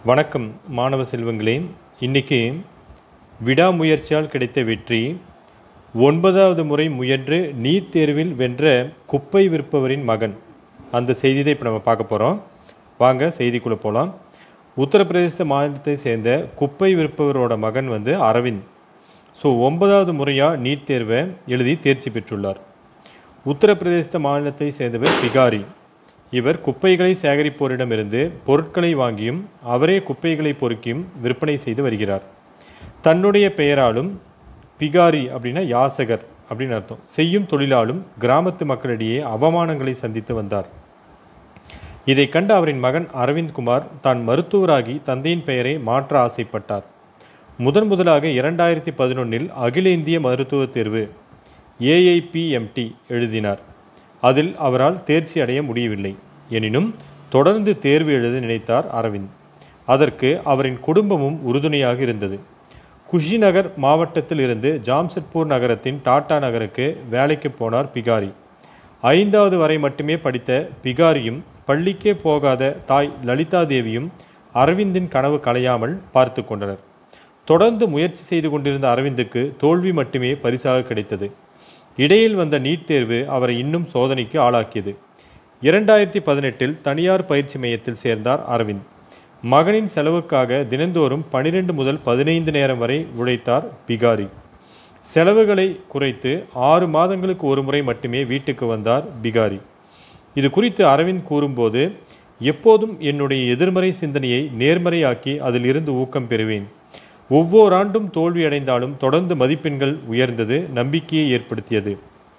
வணக்கம் மாணவ செல்வங்களே இன்னைக்கு விடாமுயற்சியால் கிடைத்த வெற்றி ஒன்பதாவது முறை முயன்று நீட் தேர்வில் வென்ற குப்பை விற்பவரின் மகன் அந்த செய்தி தான் இப்போ நம்ம பார்க்க போகிறோம் வாங்க செய்திக்குள்ளே போகலாம் உத்தரப்பிரதேச மாநிலத்தை சேர்ந்த குப்பை விற்பவரோட மகன் வந்து அரவிந்த் ஸோ ஒன்பதாவது முறையாக நீட் தேர்வை எழுதி தேர்ச்சி பெற்றுள்ளார் உத்தரப்பிரதேச மாநிலத்தை சேர்ந்தவர் பிகாரி இவர் குப்பைகளை சேகரிப்போரிடமிருந்து பொருட்களை வாங்கியும் அவரே குப்பைகளை பொறுக்கியும் விற்பனை செய்து வருகிறார் தன்னுடைய பெயராலும் பிகாரி அப்படின்னா யாசகர் அப்படின்னு அர்த்தம் செய்யும் தொழிலாலும் கிராமத்து மக்களிடையே அவமானங்களை சந்தித்து வந்தார் இதை கண்ட அவரின் மகன் அரவிந்த் குமார் தான் மருத்துவராகி தந்தையின் பெயரை மாற்ற ஆசைப்பட்டார் முதன் முதலாக இரண்டாயிரத்தி பதினொன்னில் அகில இந்திய மருத்துவ தேர்வு ஏஐபிஎம்டி எழுதினார் அதில் அவரால் தேர்ச்சி அடைய முடியவில்லை எனினும் தொடர்ந்து தேர்வு எழுத நினைத்தார் அரவிந்த் அதற்கு அவரின் குடும்பமும் உறுதுணையாக இருந்தது குஷிநகர் மாவட்டத்தில் இருந்து ஜாம்ஷெட்பூர் நகரத்தின் டாடா நகருக்கு வேலைக்கு போனார் பிகாரி ஐந்தாவது வரை மட்டுமே படித்த பிகாரியும் பள்ளிக்கே போகாத தாய் லலிதா தேவியும் அரவிந்தின் கனவு கலையாமல் பார்த்து கொண்டனர் தொடர்ந்து முயற்சி செய்து கொண்டிருந்த அரவிந்துக்கு தோல்வி மட்டுமே பரிசாக கிடைத்தது இடையில் வந்த நீட் தேர்வு அவரை இன்னும் சோதனைக்கு ஆளாக்கியது இரண்டாயிரத்தி பதினெட்டில் தனியார் பயிற்சி மையத்தில் சேர்ந்தார் அரவிந்த் மகனின் செலவுக்காக தினந்தோறும் பனிரெண்டு முதல் பதினைந்து நேரம் வரை உழைத்தார் பிகாரி செலவுகளை குறைத்து ஆறு மாதங்களுக்கு ஒரு முறை மட்டுமே வீட்டுக்கு வந்தார் பிகாரி இது குறித்து அரவிந்த் கூறும்போது எப்போதும் என்னுடைய எதிர்மறை சிந்தனையை நேர்மறையாக்கி அதில் இருந்து ஊக்கம் பெறுவேன் ஒவ்வொரு ஆண்டும் தோல்வியடைந்தாலும் தொடர்ந்து மதிப்பெண்கள் உயர்ந்தது நம்பிக்கையை ஏற்படுத்தியது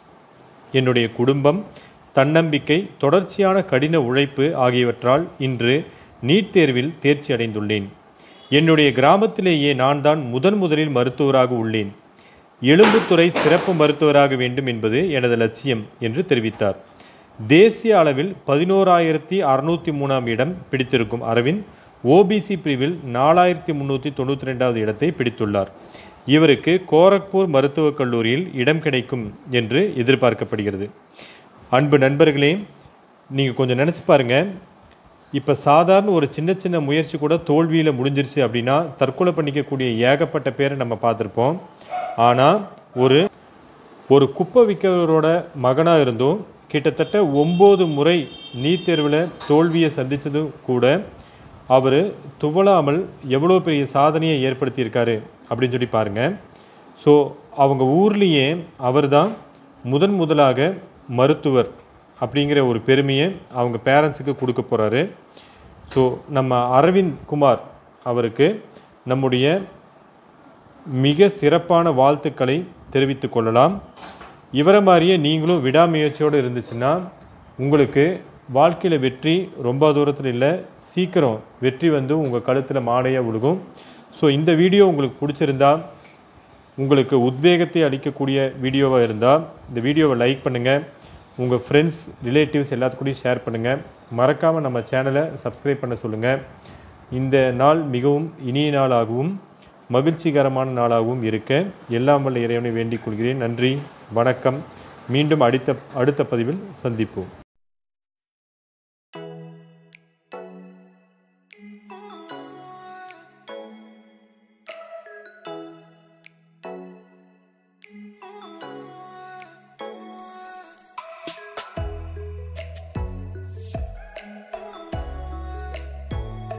என்னுடைய குடும்பம் தன்னம்பிக்கை தொடர்ச்சியான கடின உழைப்பு ஆகியவற்றால் இன்று நீட் தேர்வில் தேர்ச்சி அடைந்துள்ளேன் என்னுடைய கிராமத்திலேயே நான் தான் முதன் முதலில் மருத்துவராக உள்ளேன் எலும்புத்துறை சிறப்பு மருத்துவராக வேண்டும் என்பது எனது லட்சியம் என்று தெரிவித்தார் தேசிய அளவில் பதினோராயிரத்தி அறுநூற்றி மூணாம் இடம் பிடித்திருக்கும் அரவிந்த் ஓபிசி பிரிவில் நாலாயிரத்தி முந்நூற்றி தொண்ணூற்றி ரெண்டாவது இடத்தை பிடித்துள்ளார் இவருக்கு கோரக்பூர் மருத்துவக் கல்லூரியில் இடம் கிடைக்கும் என்று எதிர்பார்க்கப்படுகிறது அன்பு நண்பர்களே நீங்கள் கொஞ்சம் நினச்சி பாருங்கள் இப்போ சாதாரண ஒரு சின்ன சின்ன முயற்சி கூட தோல்வியில் முடிஞ்சிருச்சு அப்படின்னா தற்கொலை பண்ணிக்கக்கூடிய ஏகப்பட்ட பேரை நம்ம பார்த்துருப்போம் ஆனால் ஒரு ஒரு குப்பை விற்கிறவரோட மகனாக இருந்தும் கிட்டத்தட்ட ஒம்பது முறை நீட் தேர்வில் தோல்வியை சந்தித்தது கூட அவர் துவளாமல் எவ்வளோ பெரிய சாதனையை ஏற்படுத்தியிருக்காரு அப்படின்னு சொல்லி பாருங்கள் ஸோ அவங்க ஊர்லேயே அவர் தான் முதன் முதலாக மருத்துவர் அப்படிங்கிற ஒரு பெருமையை அவங்க பேரண்ட்ஸுக்கு கொடுக்க போகிறாரு ஸோ நம்ம அரவிந்த் குமார் அவருக்கு நம்முடைய மிக சிறப்பான வாழ்த்துக்களை தெரிவித்து கொள்ளலாம் இவரை மாதிரியே நீங்களும் விடாமுயற்சியோடு இருந்துச்சுன்னா உங்களுக்கு வாழ்க்கையில் வெற்றி ரொம்ப தூரத்தில் இல்லை சீக்கிரம் வெற்றி வந்து உங்கள் கழுத்தில் மாடையாக விழுகும் ஸோ இந்த வீடியோ உங்களுக்கு பிடிச்சிருந்தா உங்களுக்கு உத்வேகத்தை அளிக்கக்கூடிய வீடியோவாக இருந்தால் இந்த வீடியோவை லைக் பண்ணுங்கள் உங்கள் ஃப்ரெண்ட்ஸ் ரிலேட்டிவ்ஸ் எல்லாத்துக்கூடயும் ஷேர் பண்ணுங்கள் மறக்காமல் நம்ம சேனலை சப்ஸ்கிரைப் பண்ண சொல்லுங்கள் இந்த நாள் மிகவும் இனிய நாளாகவும் மகிழ்ச்சிகரமான நாளாகவும் இருக்க எல்லாம் வல்ல இறைவனை வேண்டிக் கொள்கிறேன் நன்றி வணக்கம் மீண்டும் அடுத்த அடுத்த பதிவில் சந்திப்போம்